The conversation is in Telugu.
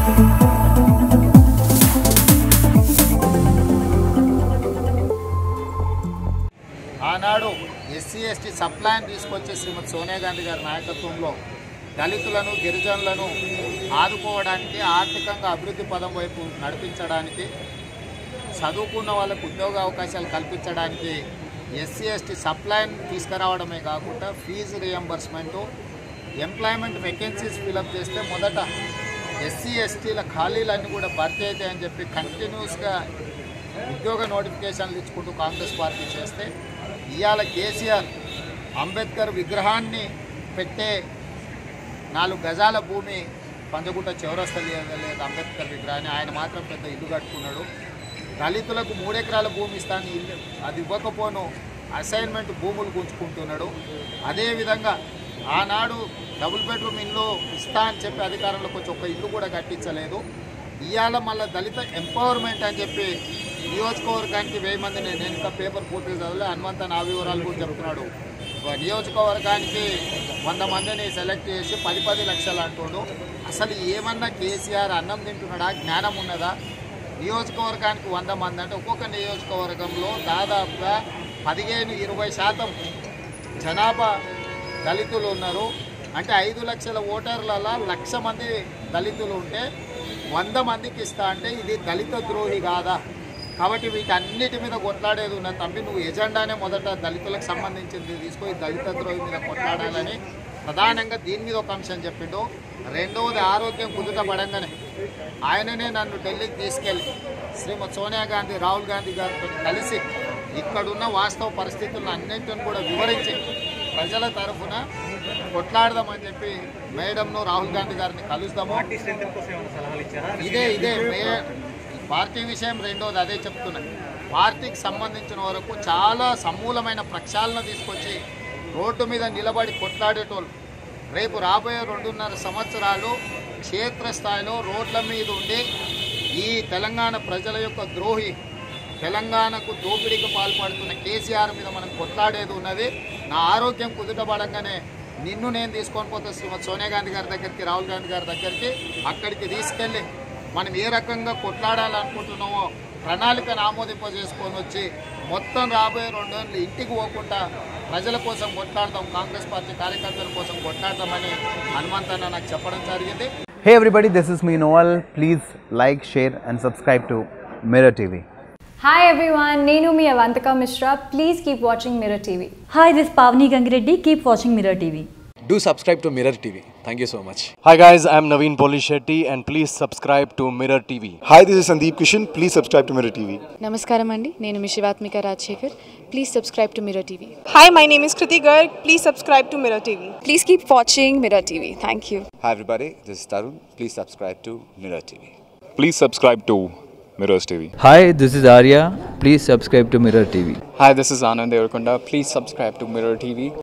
ఆనాడు ఎస్సీ ఎస్టీ సప్లాన్ తీసుకొచ్చి శ్రీమతి సోనియా గాంధీ గారి నాయకత్వంలో దళితులను గిరిజనులను ఆదుకోవడానికి ఆర్థికంగా అభివృద్ధి పదం వైపు నడిపించడానికి చదువుకున్న వాళ్ళకు ఉద్యోగ అవకాశాలు కల్పించడానికి ఎస్సీ ఎస్టీ సప్లైన్ తీసుకురావడమే కాకుండా fee reimbursement employment vacancies fill up చేస్తే మొదట ఎస్సీ ఎస్టీల ఖాళీలన్నీ కూడా భర్తీ అవుతాయని చెప్పి కంటిన్యూస్గా ఉద్యోగ నోటిఫికేషన్లు ఇచ్చుకుంటూ కాంగ్రెస్ పార్టీ చేస్తే ఇవాళ కేసీఆర్ అంబేద్కర్ విగ్రహాన్ని పెట్టే నాలుగు గజాల భూమి పంజగుట్ట చౌరస్తా లేదు అంబేద్కర్ విగ్రహాన్ని ఆయన మాత్రం పెద్ద ఇల్లు కట్టుకున్నాడు దళితులకు మూడెకరాల భూమి ఇస్తాను ఇల్లు అది ఇవ్వకపోను అసైన్మెంట్ భూములు గుంజుకుంటున్నాడు అదేవిధంగా ఆనాడు డబుల్ బెడ్రూమ్ ఇల్లు ఇస్తా అని చెప్పి అధికారంలోకి వచ్చి ఒక ఇల్లు కూడా కట్టించలేదు ఇవాళ మళ్ళీ దళిత ఎంపవర్మెంట్ అని చెప్పి నియోజకవర్గానికి వెయ్యి మంది నేను ఇంకా పేపర్ పూర్తిగా చదవలే హనుమంత నా వివరాలు కూడా చెప్తున్నాడు ఒక నియోజకవర్గానికి వంద మందిని సెలెక్ట్ చేసి పది పది లక్షలు అంటుండు అసలు ఏమన్నా కేసీఆర్ అన్నం తింటున్నాడా జ్ఞానం ఉన్నదా నియోజకవర్గానికి వంద మంది అంటే ఒక్కొక్క నియోజకవర్గంలో దాదాపుగా పదిహేను ఇరవై శాతం జనాభా దళితులు ఉన్నారు అంటే ఐదు లక్షల ఓటర్లలో లక్ష మంది దళితులు ఉంటే వంద మందికి ఇస్తా అంటే ఇది దళిత ద్రోహి కాదా కాబట్టి వీటన్నిటి మీద కొట్లాడేది ఉన్న తమ్మి నువ్వు ఎజెండానే మొదట దళితులకు సంబంధించింది తీసుకొని దళిత ద్రోహి మీద కొట్లాడాలని ప్రధానంగా దీని మీద ఒక అంశం చెప్పిండు రెండవది ఆరోగ్యం కుదుట పడంగానే ఆయననే నన్ను ఢిల్లీకి తీసుకెళ్ళి శ్రీమతి సోనియా గాంధీ రాహుల్ గాంధీ గారితో కలిసి ఇక్కడున్న వాస్తవ పరిస్థితులను అన్నింటిని కూడా వివరించి ప్రజల తరఫున కొట్లాడదామని చెప్పి మేడంను రాహుల్ గాంధీ గారిని కలుస్తాము ఇదే ఇదే మే పార్టీ విషయం రెండోది అదే చెప్తున్నా పార్టీకి సంబంధించిన వరకు చాలా సమూలమైన ప్రక్షాళన తీసుకొచ్చి రోడ్డు మీద నిలబడి కొట్లాడేటోళ్ళు రేపు రాబోయే రెండున్నర సంవత్సరాలు క్షేత్రస్థాయిలో రోడ్ల మీద ఉండి ఈ తెలంగాణ ప్రజల యొక్క ద్రోహి తెలంగాణకు దోపిడీకి పాల్పడుతున్న కేసీఆర్ మీద మనం కొట్లాడేది ఉన్నది నా ఆరోగ్యం కుదుటపడంగానే నిన్ను నేను తీసుకొని పోతే శ్రీమతి సోనియా గాంధీ గారి దగ్గరికి రాహుల్ గాంధీ గారి దగ్గరికి అక్కడికి తీసుకెళ్ళి మనం ఏ రకంగా కొట్లాడాలనుకుంటున్నామో ప్రణాళికను ఆమోదింపజేసుకొని వచ్చి మొత్తం రాబోయే రెండేళ్ళు ఇంటికి పోకుండా ప్రజల కోసం కొట్లాడతాం కాంగ్రెస్ పార్టీ కార్యకర్తల కోసం కొట్లాడతామని హనుమంతన్న నాకు చెప్పడం జరిగింది Hey everybody, this is me Noel. Please like, share, and subscribe to Mirror TV. Hi everyone, Nenu mi Avantika Mishra. Please keep watching Mirror TV. Hi, this is Pavni Gangireddy. Keep watching Mirror TV. Do subscribe to Mirror TV. Thank you so much. Hi guys, I'm Naveen Polishetty and please subscribe to Mirror TV. Hi, this is Sandeep Kishan. Please subscribe to Mirror TV. నమస్కారం అండి నేను మీ Sivatmika Rajasekhar please subscribe to Mirror TV Hi, my name is Kriti Garg. Please subscribe to Mirror TV. Please keep watching Mirror TV thank you Hi everybody, this is Tarun. Please subscribe to Mirror TV. Please subscribe to Mirrors TV. Hi, this is Arya. Please subscribe to Mirror TV. Hi, this is Anand Devarkonda. Please subscribe to Mirror TV.